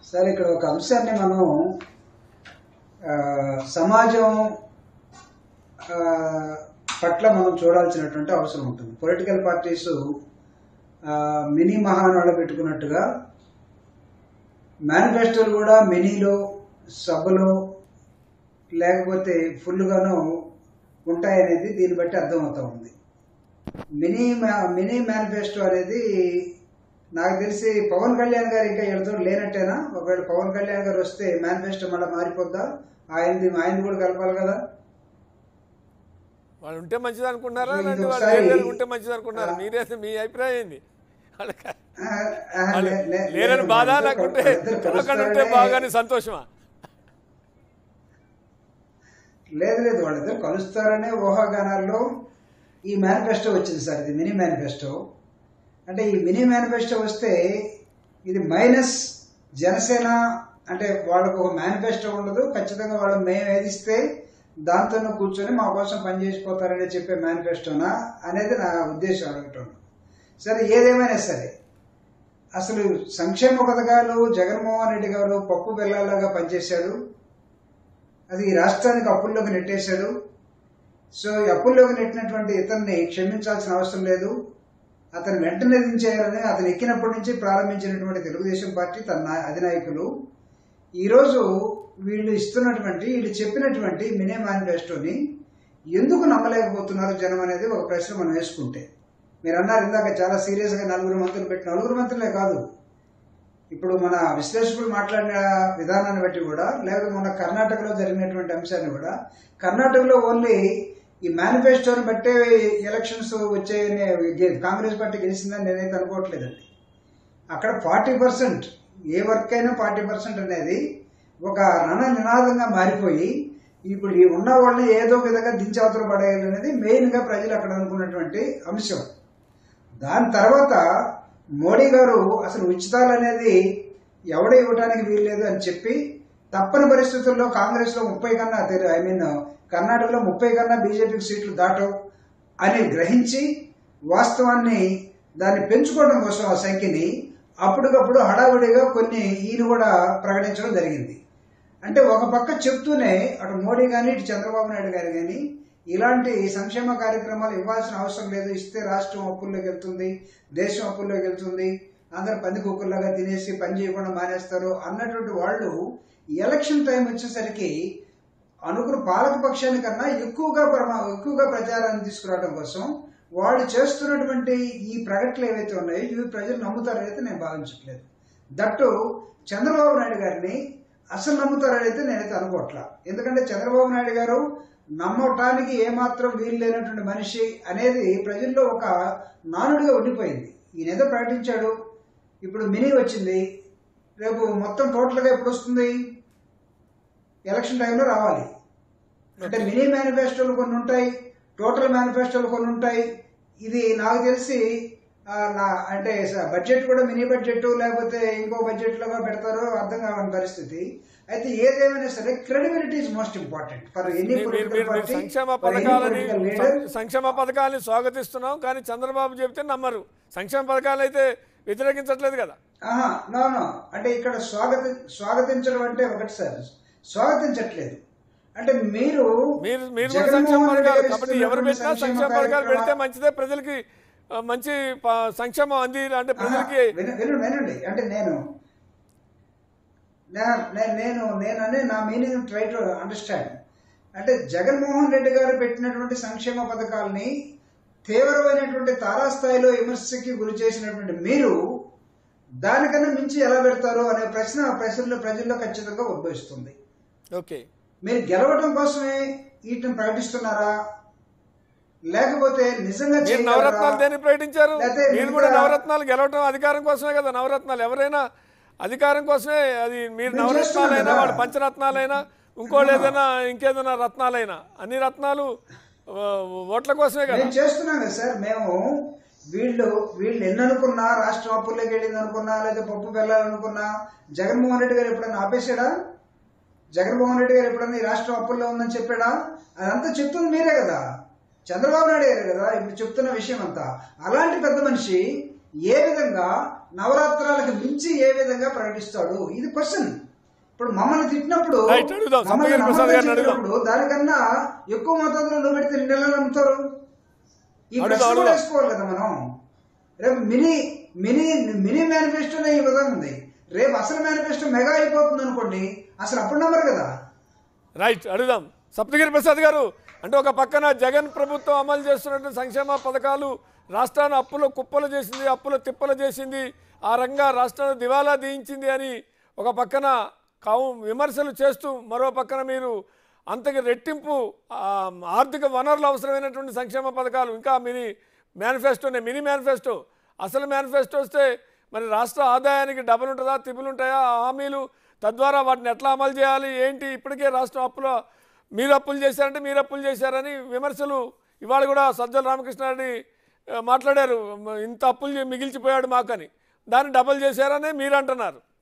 Sir ఇక్కడ ఒక అంశాన్ని మనం ఆ, సమాజం ఆ, పట్ల మనం చూడాల్సినటువంటి అవసరం ఉంటుంది పొలిటికల్ పార్టీస్ మినీ మహానాడు పెట్టుకున్నట్టుగా మేనిఫెస్టోలు కూడా మినీలో సబ్బులో లేకపోతే ఫుల్గాను ఉంటాయనేది దీన్ని బట్టి అర్థమవుతా ఉంది మినీ మా- మినీ మేనిఫెస్టో అనేది నాకు తెలిసి పవన్ కళ్యాణ్ గారు ఇంకా ఎడతో లేనట్టేనా ఒకవేళ పవన్ కళ్యాణ్ గారు వస్తే మేనిఫెస్టో మళ్ళీ మారిపోద్దా ఆయనది ఆయనది కూడా కలపాలి కదా వాళ్ళు ఉంటే మంచిది అనుకున్నారా ఇది లేదంటే వాళ్ళు ఒకసారి- లేరు ఉంటే మంచిది అనుకున్నారా మీరైతే మీ అభిప్రాయం ఏంది వాళ్ళకి ఆ, ఆ, లే- లే- లేరని లేదు, బాధ వాళ్ళిద్దరు లేకుంటే వాళ్ళిద్దరు అక్కడ ఉంటే కలుస్తారనే- బాగానే సంతోషమా లేదు లేదు వాళ్ళిద్దరు కలుస్తారనే ఊహాగానాల్లో ఈ మేనిఫెస్టో వచ్చింది సార్ ఇది మినీ మేనిఫెస్టో అంటే ఈ మినీ మేనిఫెస్టో వస్తే ఇది మైనస్ జనసేన అంటే వాళ్ళకు ఒక మేనిఫెస్టో ఉండదు ఖచ్చితంగా వాళ్ళు మేము ఏదిస్తే దాంతోనే కూర్చొని మా కోసం పనిచేసిపోతారని చెప్పే మేనిఫెస్టోనా అనేది నా ఉద్దేశం అడగటం సరే ఏదేమైనా సరే అసలు సంక్షేమ పథకాలు జగన్మోహన్ రెడ్డి గారు పప్పు బెల్లాలాగా పనిచేశాడు అది ఈ రాష్ట్రానికి అప్పుల్లోకి నెట్టేశాడు సో ఈ అప్పుల్లోకి నెట్టినటువంటి ఇతన్ని క్షమించాల్సిన అవసరం లేదు అతను వెంటనే దించేయాలని అతను ఎక్కినప్పటి నుంచి ప్రారంభించినటువంటి తెలుగుదేశం పార్టీ తన నా- అధినాయకులు ఈరోజు వీళ్ళు ఇస్తున్నటువంటి వీళ్ళు చెప్పినటువంటి మినీ మేనిఫెస్టోని ఎందుకు నమ్మలేకపోతున్నారు జనం అనేది ఒక ప్రశ్న మనం వేసుకుంటే మీరు అన్నారు ఇందాక చాలా సీరియస్గా నలుగురు మంత్రులు పెట్టి నలుగురు మంత్రులే కాదు ఇప్పుడు మన విశ్లేషకులు మాట్లాడిన విధానాన్ని బట్టి కూడా లేకపోతే మన కర్ణాటకలో జరిగినటువంటి అంశాన్ని కూడా కర్ణాటకలో ఓన్లీ ఈ మేనిఫెస్టోని బట్టే ఎలక్షన్స్ వచ్చాయని గె- కాంగ్రెస్ పార్టీ గెలిచిందని నేనైతే అనుకోవట్లేదండి అక్కడ ఫార్టీ పర్సెంట్ ఏ వర్క్ అయినా ఫార్టీ పర్సెంట్ అనేది ఒక రణ నినాదంగా మారిపోయి ఇప్పుడు ఈ ఉన్న వాళ్ళని ఏదో విధంగా దించావతలు పడేయాలి అనేది మెయిన్గా ప్రజలు అక్కడ అనుకున్నటువంటి అంశం దాని తర్వాత మోడీ గారు అసలు ఉచితాలు అనేది ఎవడ ఇవ్వడానికి వీల్లేదు అని చెప్పి తప్పని పరిస్థితుల్లో కాంగ్రెస్ లో ముప్పై కన్నా ఐ మీన్ కర్ణాటకలో ముప్పై కన్నా బీజేపీకి సీట్లు దాటవు అని గ్రహించి వాస్తవాన్ని దాన్ని పెంచుకోవడం కోసం ఆ సంఖ్యని అప్పటికప్పుడు హడావిడిగా కొన్ని ఈయన కూడా ప్రకటించడం జరిగింది అంటే ఒక పక్క చెప్తూనే అటు మోడీ కానీ ఇటు చంద్రబాబు నాయుడు గారు కానీ ఇలాంటి సంక్షేమ కార్యక్రమాలు ఇవ్వాల్సిన అవసరం లేదు ఇస్తే రాష్ట్రం అప్పుల్లోకి వెళ్తుంది దేశం అప్పుల్లోకి వెళ్తుంది అందరు పంది కుక్కల్లాగా తినేసి పని చేయకుండా మానేస్తారు అన్నటువంటి వాళ్ళు ఎలక్షన్ టైం వచ్చేసరికి అనుకున్న పాలక పక్షానికన్నా ఎక్కువగా ప్రమా- ఎక్కువగా ప్రచారాన్ని తీసుకురావడం కోసం వాళ్ళు చేస్తున్నటువంటి ఈ ప్రకటనలు ఏవైతే ఉన్నాయో ఇవి ప్రజలు నమ్ముతారైతే నేను భావించట్లేదు దట్టు చంద్రబాబు నాయుడు గారిని అసలు నమ్ముతారైతే నేనైతే అనుకోవట్లా ఎందుకంటే చంద్రబాబు నాయుడు గారు నమ్మటానికి ఏమాత్రం వీలు లేనటువంటి మనిషి అనేది ప్రజల్లో ఒక నానుడిగా ఉండిపోయింది ఈయన ఏదో ప్రకటించాడు ఇప్పుడు మినీ వచ్చింది రేపు మొత్తం టోటల్గా ఎప్పుడు వస్తుంది ఎలక్షన్ టైంలో రావాలి అంటే మినీ మేనిఫెస్టోలు కొన్ని ఉంటాయి టోటల్ మేనిఫెస్టోలు కొన్ని ఉంటాయి ఇది నాకు తెలిసి ఆ, నా అంటే స- బడ్జెట్ కూడా మినీ బడ్జెట్ లేకపోతే ఇంకో బడ్జెట్ లాగా పెడతారో అర్థం కావని పరిస్థితి అయితే ఏదేమైనా సరే credibility is most important for any మీరు- మీరు- మీరు- మీరు సంక్షేమ పథకాలని సం- సంక్షేమ పథకాలని స్వాగతిస్తున్నాం కానీ చంద్రబాబు చెప్తే నమ్మరు సంక్షేమ పథకాలు అయితే వ్యతిరేకించట్లేదు కదా ఆహా నో నో అంటే ఇక్కడ స్వాగతి స్వాగతించడం అంటే ఒకటి సార్ స్వాగతించట్లేదు అంటే మీరు మీరు మీరు కూడా జగన్మోహన్ సంక్షేమ రెడ్డి పథకాలు గారు కాబట్టి ఎవరు ఇస్తున్నటువంటి పెట్టినా సంక్షేమ సంక్షేమ పథకాలు పెడితే కార్యక్రమాలు- మంచిదే ప్రజలకి ఆ, మంచి ప- సంక్షేమం అంది అంటే ప్రజలకి ఆహా, విను- విను- వినండి అంటే నేను నా- నే- నేను నేననే నా మీనింగ్ ట్రై టు అండర్స్టాండ్ అంటే జగన్మోహన్ రెడ్డి గారు పెట్టినటువంటి సంక్షేమ పథకాలని తీవ్రమైనటువంటి తారాస్థాయిలో విమర్శకి గురి చేసినటువంటి మీరు దానికన్నా మించి ఎలా పెడతారు అనే ప్రశ్న ప్రజల్లో ప్రజల్లో ఖచ్చితంగా ఉద్భవిస్తుంది ఓకే మీరు గెలవడం కోసమే వీటిని ప్రకటిస్తున్నారా లేకపోతే నిజంగా మీరు చేయగలరా? నవరత్నాలు దేన్ని ప్రకటించారు లేకపోతే మీరు కూడా మిగతా- నవరత్నాలు గెలవటం అధికారం కోసమే కదా నవరత్నాలు ఎవరైనా అధికారం కోసమే అది మీరు మేము నవరత్నాలైనా చేస్తున్నాం కదా. వాళ్ళు పంచరత్నాలైనా ఇంకోళ్ళు ఏదైనా ఇంకేదైనా రత్నాలైనా అన్ని రత్నాలు ఆ, ఓట్ల కోసమే కదా మేము చేస్తున్నాం కదా సార్ మేము వీళ్ళు వీళ్ళు ఎన్ని అనుకున్నా రాష్ట్రం అప్పుల్లోకి వెళ్ళింది అనుకున్నా లేదా పప్పు వెళ్ళాలనుకున్నా జగన్మోహన్ రెడ్డి గారు ఎప్పుడైనా ఆపేశాడా జగన్మోహన్ రెడ్డి గారు ఎప్పుడైనా ఈ రాష్ట్రం అప్పుల్లో ఉందని చెప్పాడా అదంతా చెప్తుంది మీరే కదా చంద్రబాబు నాయుడు గారు కదా ఇప్పుడు చెప్తున్న విషయం అంతా అలాంటి పెద్ద మనిషి ఏ విధంగా నవరాత్రాలకు మించి ఏ విధంగా ప్రకటిస్తాడు ఇది క్వశ్చన్ ఇప్పుడు మమ్మల్ని తిట్టినప్పుడు Right, అడుగుదాం. మమ్మల్ని సత్యగిరి ప్రసాద్ గారిని నమ్మకం అడుగుదాం. చెప్పినప్పుడు దానికన్నా ఎక్కువ మోతాదులో నువ్వు పెడితే రెండు నెలలు అమ్ముతారు ఈ అడుగుదాం, ప్రశ్న కూడా అడుగుదాం. వేసుకోవాలి కదా మనం రేపు మినీ మినీ మినీ మేనిఫెస్టోనే ఈ విధంగా ఉంది రేపు అసలు మేనిఫెస్టో మెగా అయిపోతుంది అనుకోండి అసలు అప్పుడు నమ్మరు కదా రైట్ అడుగుదాం సప్తగిరి ప్రసాద్ గారు అంటే ఒక పక్కన జగన్ ప్రభుత్వం అమలు చేస్తున్నటువంటి సంక్షేమ పథకాలు రాష్ట్రాన్ని అప్పుల కుప్పలు చేసింది అప్పుల తిప్పలు చేసింది ఆ రంగా రాష్ట్రాన్ని దివాలా దీయించింది అని ఒక పక్కన కావు విమర్శలు చేస్తూ మరో పక్కన మీరు అంతకి రెట్టింపు ఆ, ఆర్థిక వనరులు అవసరమైనటువంటి సంక్షేమ పథకాలు ఇంకా మినీ మేనిఫెస్టోనే మినీ మేనిఫెస్టో అసలు మేనిఫెస్టో వస్తే మరి రాష్ట్ర ఆదాయానికి డబుల్ ఉంటుందా తిప్పులు ఉంటాయా ఆ హామీలు తద్వారా వాటిని ఎట్లా అమలు చేయాలి ఏంటి ఇప్పటికే రాష్ట్రం అప్పులో మీరు అప్పులు చేశారంటే మీరు అప్పులు చేశారని విమర్శలు ఇవాళ కూడా సజ్జల రామకృష్ణారెడ్డి ఆ, మాట్లాడారు ఇంత అప్పులు చే- మిగిల్చిపోయాడు మాకని దాన్ని డబల్ చేశారనే మీరు అంటున్నారు